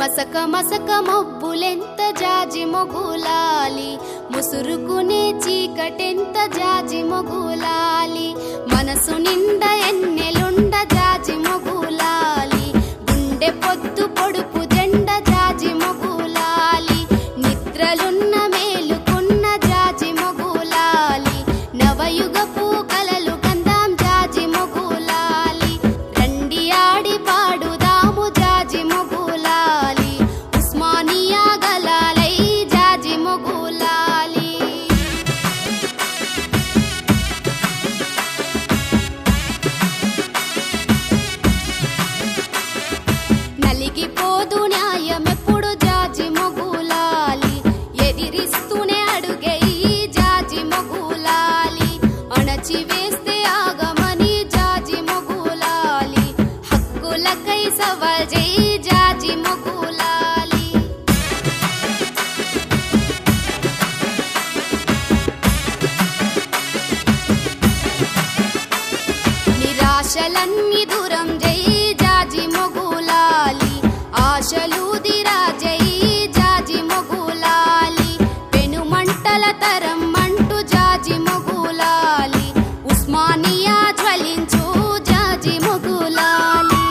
మసక మసక మబ్బులెంత జాజి మొగులాలి ముసురుకునే చీకటెంత జాజి మొగులాలి మనసు నిండా ఎన్నెలుండ జాజి మొగులాలి గుండె పొద్దు పొడుపు జెండ జాజి మొగులాలి నిద్రలున్న మేలుకున్న జాజి మొగులాలి నవయుగపు కలలు కందాం జాజి మొగులాలి రండి ఆడి పాడుదాము జాజి మొగులాలి ఉస్మానియా గలాలై జాజి మొగులాలి నలిగిపోదు న్యాయమెప్పుడు జాజి మొగులాలి ఎదిరిస్తూనే అడుగే ఈ జాజి మొగులాలి అణచి వేస్తే ఆగమని జాజి మొగులాలి హక్కులకై సవాల్ చేయి జాజి మొగులాలి నిరాశలన్నీ దూరం జై జాజి మొగులాలి ఆశలు దిరా జై జాజి మొగులాలి పెనుమంటల తరం అంటూ జాజి మొగులాలి ఉస్మానియా జ్వలించు జాజి మొగులాలి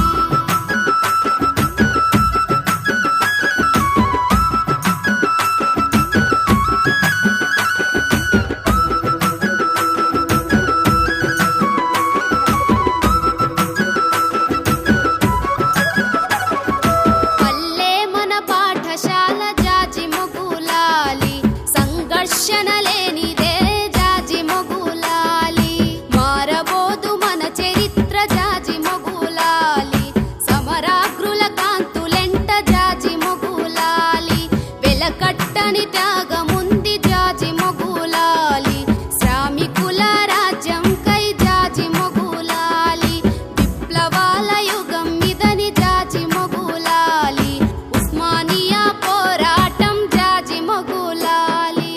పల్లె మన పాఠశాల జాజి మొగులాలి సంఘర్షణ లేనిదే జాజి మొగులాలి మారబోదు మన చరిత్ర జాజి మొగులాలి సమరాగ్రుల కాంతులెంట జాజి మొగులాలి వెలకట్టని త్యాగముంది జాజి మొగులాలి శ్రామికుల రాజ్యం కై జాజి మొగులాలి విప్లవాల యుగం ఇదని జాజి మొగులాలి ఉస్మానియా పోరాటం జాజి మొగులాలి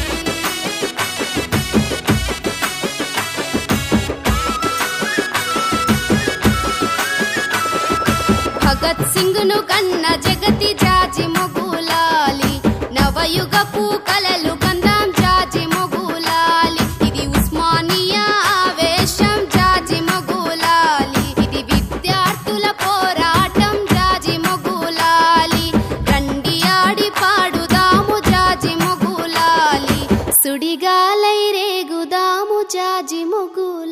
భగత్ సింగ్ ను కన్న జగతి జాజి మొగులాలి నవయుగపు కలలు కందాం జాజి మొగులాలి ఇది ఉస్మానియా ఆవేశం జాజి మొగులాలి ఇది విద్యార్థుల పోరాటం జాజి మొగులాలి రండి ఆడి పాడుదాము జాజి మొగులాలి సుడిగాలై రేగుదాము జాజి మొగులాలి